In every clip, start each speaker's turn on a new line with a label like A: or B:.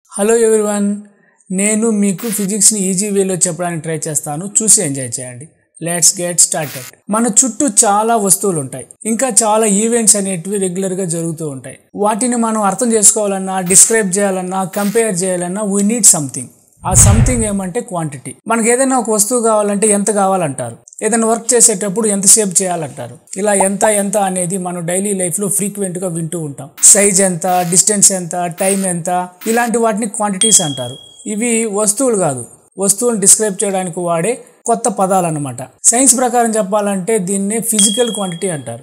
A: Hello everyone నేను మీకు ఫిజిక్స్ని easy వేలో చెప్పడానికి ట్రై చేస్తాను చూసి ఎంజాయ్ చేయండి లెట్స్ గెట్ స్టార్టెడ్ మన చుట్టూ చాలా వస్తువులు ఉంటాయి ఇంకా చాలా ఈవెంట్స్ అనేటివి రెగ్యులర్గా జరుగుతూ ఉంటాయి వాటిని మనం అర్థం చేసుకోవాలన్నా డిస్క్రైబ్ చేయాలన్నా కంపేర్ చేయాలన్నా వీ నీడ్ సంథింగ్ ఆ సంథింగ్ ఏమంటే క్వాంటిటీ మనకి ఏదైనా ఒక వస్తువు కావాలంటే ఎంత కావాలంటారు ఏదైనా వర్క్ చేసేటప్పుడు ఎంతసేపు చేయాలంటారు ఇలా ఎంత ఎంత అనేది మనం డైలీ లైఫ్లో ఫ్రీక్వెంట్గా వింటూ ఉంటాం సైజ్ ఎంత డిస్టెన్స్ ఎంత టైం ఎంత ఇలాంటి వాటిని క్వాంటిటీస్ అంటారు ఇవి వస్తువులు కాదు వస్తువులను డిస్క్రైబ్ చేయడానికి వాడే కొత్త పదాలు అన్నమాట సైన్స్ ప్రకారం చెప్పాలంటే దీన్నే ఫిజికల్ క్వాంటిటీ అంటారు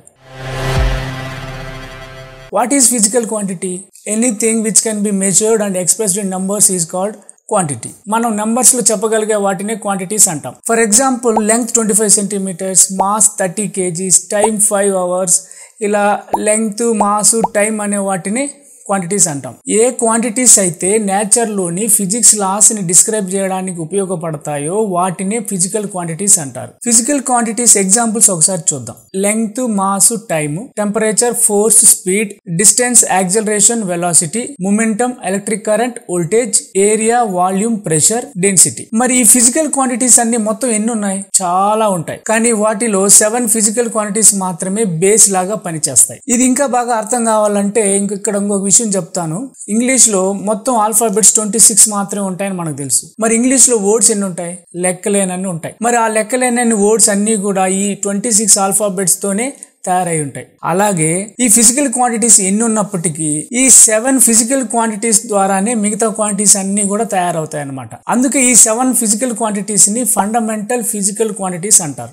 A: what is physical quantity anything which can be measured and expressed in numbers is called quantity మనం numbers లో చెప్పగలిగే వాటినే క్వాంటిటీస్ అంటాం for example length twenty five centimetres mass thirty kgs time five hours ఇలా length mass time అనే వాటిని quantities అంటాం ఏ క్వాంటిటీస్ అయితే నేచర్లోని ఫిజిక్స్ లాస్ ని డిస్క్రైబ్ చేయడానికి ఉపయోగపడతాయో వాటినే ఫిజికల్ క్వాంటిటీస్ అంటారు ఫిజికల్ క్వాంటిటీస్ ఎగ్జాంపుల్స్ ఒకసారి చూద్దాం length mass time temperature force speed distance acceleration velocity momentum electric current voltage area volume pressure density మరి ఈ ఫిజికల్ క్వాంటిటీస్ అన్ని మొత్తం ఎన్ని ఉన్నాయి చాలా ఉంటాయి కానీ వాటిలో సెవెన్ ఫిజికల్ క్వాంటిటీస్ మాత్రమే బేస్ లాగా పనిచేస్తాయి ఇది ఇంకా బాగా అర్థం కావాలంటే ఇంక ఇక్కడ ఇంకొక విషయం చెప్తాను ఇంగ్లీష్ లో మొత్తం ఆల్ఫాబెట్స్ ట్వంటీ సిక్స్ మాత్రమే ఉంటాయని మనకు తెలుసు మరి ఇంగ్లీష్ లో వర్డ్స్ ఎన్ని ఉంటాయి లెక్కలేనన్ని ఉంటాయి మరి ఆ లెక్కలేనన్ని వర్డ్స్ అన్ని కూడా ఈ ట్వంటీ సిక్స్ ఆల్ఫాబెట్స్ తోనే తయారై ఉంటాయి అలాగే ఈ ఫిజికల్ క్వాంటిటీస్ ఎన్ని ఉన్నప్పటికీ ఈ సెవెన్ ఫిజికల్ క్వాంటిటీస్ ద్వారానే మిగతా క్వాంటిటీస్ అన్ని కూడా తయారవుతాయి అన్నమాట అందుకే ఈ సెవెన్ ఫిజికల్ క్వాంటిటీస్ ని ఫండమెంటల్ ఫిజికల్ క్వాంటిటీస్ అంటారు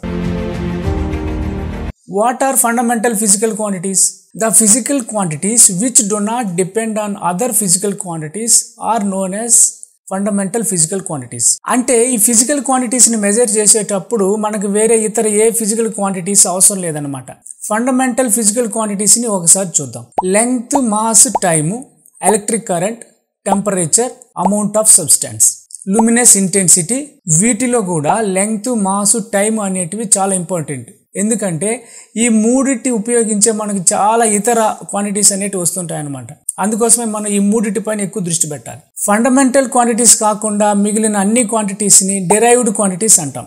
A: What are fundamental physical quantities? The physical quantities which do not depend on other physical quantities are known as fundamental physical quantities అంటే ఈ ఫిజికల్ క్వాంటిటీస్ ని మెజర్ చేసేటప్పుడు మనకు వేరే ఇతర ఏ physical quantities అవసరం లేదనమాట ఫండమెంటల్ ఫిజికల్ క్వాంటిటీస్ ని ఒకసారి చూద్దాం length mass time electric current temperature amount of substance luminous intensity వీటిలో కూడా లెంగ్త్ మాస్ టైం అనేటివి చాలా ఇంపార్టెంట్ ఎందుకంటే ఈ మూడిటి ఉపయోగించే మనకి చాలా ఇతర క్వాంటిటీస్ అనేటివి వస్తుంటాయి అనమాట అందుకోసమే మనం ఈ మూడిటి పైన ఎక్కువ దృష్టి పెట్టాలి ఫండమెంటల్ క్వాంటిటీస్ కాకుండా మిగిలిన అన్ని క్వాంటిటీస్ని డెరైవ్డ్ క్వాంటిటీస్ అంటాం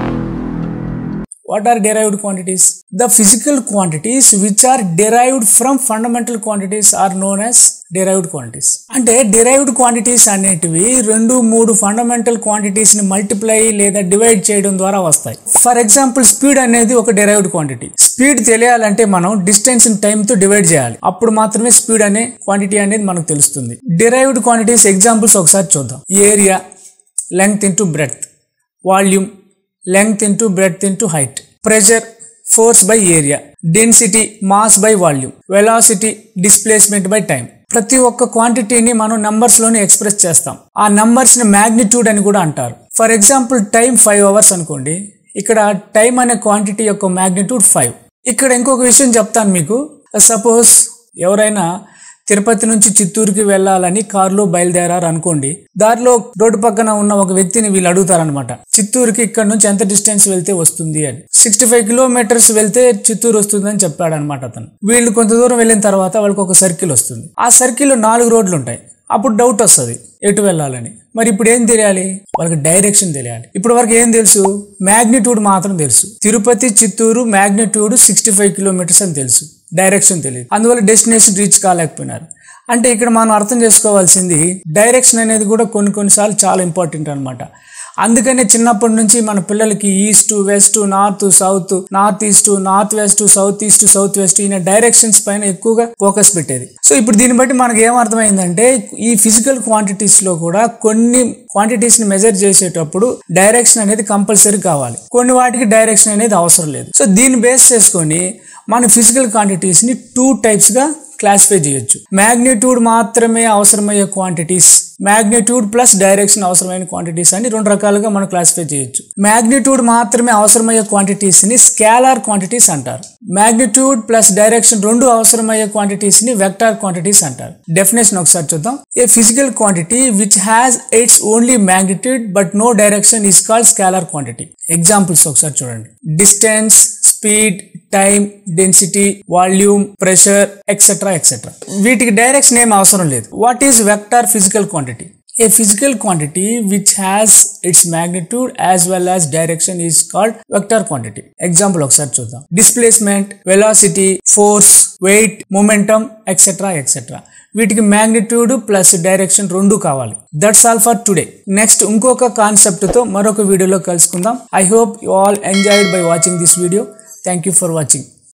A: what are derived quantities the physical quantities which are derived from fundamental quantities are known as derived quantities అంటే derived quantities అనేటివి రెండు మూడు ఫండమెంటల్ క్వాంటిటీస్ ని మల్టిప్లై లేదా డివైడ్ చేయడం ద్వారా వస్తాయి ఫర్ ఎగ్జాంపుల్ స్పీడ్ అనేది ఒక డెరైవ్డ్ క్వాంటిటీ స్పీడ్ తెలియాలంటే మనం డిస్టెన్స్ టైం తో డివైడ్ చేయాలి అప్పుడు మాత్రమే స్పీడ్ అనే క్వాంటిటీ అనేది మనకు తెలుస్తుంది డిరైవ్డ్ క్వాంటిటీస్ ఎగ్జాంపుల్స్ ఒకసారి చూద్దాం area length into breadth volume length into breadth into height pressure force by area density mass by volume velocity displacement by time ప్రతి ఒక్క క్వాంటిటీని మనం numbers లోనే ఎక్స్ప్రెస్ చేస్తాం ఆ numbers ని మ్యాగ్నిట్యూడ్ అని కూడా అంటారు for example time five hours అనుకోండి ఇక్కడ టైం అనే క్వాంటిటీ యొక్క మ్యాగ్నిట్యూడ్ ఫైవ్ ఇక్కడ ఇంకొక విషయం చెప్తాను మీకు సపోజ్ ఎవరైనా తిరుపతి నుంచి చిత్తూరుకి వెళ్ళాలని కారులో బయలుదేరారు అనుకోండి దారిలో రోడ్డు పక్కన ఉన్న ఒక వ్యక్తిని వీళ్ళు అడుగుతారనమాట చిత్తూరుకి ఇక్కడ నుంచి ఎంత డిస్టెన్స్ వెళ్తే వస్తుంది అని సిక్స్టీ ఫైవ్ కిలోమీటర్స్ వెళ్తే చిత్తూరు వస్తుంది అని చెప్పాడు అనమాట అతను వీళ్ళు కొంత దూరం వెళ్ళిన తర్వాత వాళ్ళకి ఒక సర్కిల్ వస్తుంది ఆ సర్కిల్లో నాలుగు రోడ్లు ఉంటాయి అప్పుడు డౌట్ వస్తుంది ఎటు వెళ్ళాలని మరి ఇప్పుడు ఏం తెలియాలి వాళ్ళకి డైరెక్షన్ తెలియాలి ఇప్పుడు వరకు ఏం తెలుసు మ్యాగ్నిట్యూడ్ మాత్రం తెలుసు Tirupati Chittoor magnitude sixty five kilometres అని తెలుసు డైరెక్షన్ తెలియదు అందువల్ల డెస్టినేషన్ రీచ్ కాలేకపోయినారు అంటే ఇక్కడ మనం అర్థం చేసుకోవాల్సింది డైరెక్షన్ అనేది కూడా కొన్ని కొన్నిసార్లు చాలా ఇంపార్టెంట్ అనమాట అందుకనే చిన్నప్పటి నుంచి మన పిల్లలకి east west north south north east north west south east south west ఈయన డైరెక్షన్స్ పైన ఎక్కువగా ఫోకస్ పెట్టేది సో ఇప్పుడు దీన్ని బట్టి మనకి ఏమర్థమైందంటే ఈ ఫిజికల్ క్వాంటిటీస్ లో కూడా కొన్ని క్వాంటిటీస్ ని మెజర్ చేసేటప్పుడు డైరెక్షన్ అనేది కంపల్సరీ కావాలి కొన్ని వాటికి డైరెక్షన్ అనేది అవసరం లేదు సో దీన్ని బేస్ చేసుకొని మన ఫిజికల్ క్వాంటిటీస్ ని టూ టైప్స్ గా క్లాసిఫై చేయొచ్చు మ్యాగ్నిట్యూడ్ మాత్రమే అవసరమయ్యే క్వాంటిటీస్ మ్యాగ్నిట్యూడ్ ప్లస్ డైరెక్షన్ అవసరమైన క్వాంటిటీస్ అని రెండు రకాలుగా మనం క్లాసిఫై చేయొచ్చు మ్యాగ్నిట్యూడ్ మాత్రమే అవసరమయ్యే క్వాంటిటీస్ ని స్కేలార్ క్వాంటిటీస్ అంటారు మ్యాగ్నిట్యూడ్ ప్లస్ డైరెక్షన్ రెండు అవసరమయ్యే క్వాంటిటీస్ ని వెక్టార్ క్వాంటిటీస్ అంటారు డెఫినేషన్ ఒకసారి చూద్దాం a physical quantity which has its only magnitude but no direction is called scalar quantity examples ఒకసారి చూడండి distance speed time density volume pressure etcetera etcetera వీటికి direction ఏం అవసరం లేదు what is vector physical quantity A physical quantity which has its magnitude as well as direction is called vector quantity. Example ఒకసారి చూద్దాం displacement velocity force weight momentum etcetera etcetera వీటికి magnitude plus direction రెండు కావాలి that's all for today next ఇంకొక concept తో మరొక వీడియోలో కలుసుకుందాం I hope you all enjoyed by watching this video thank you for watching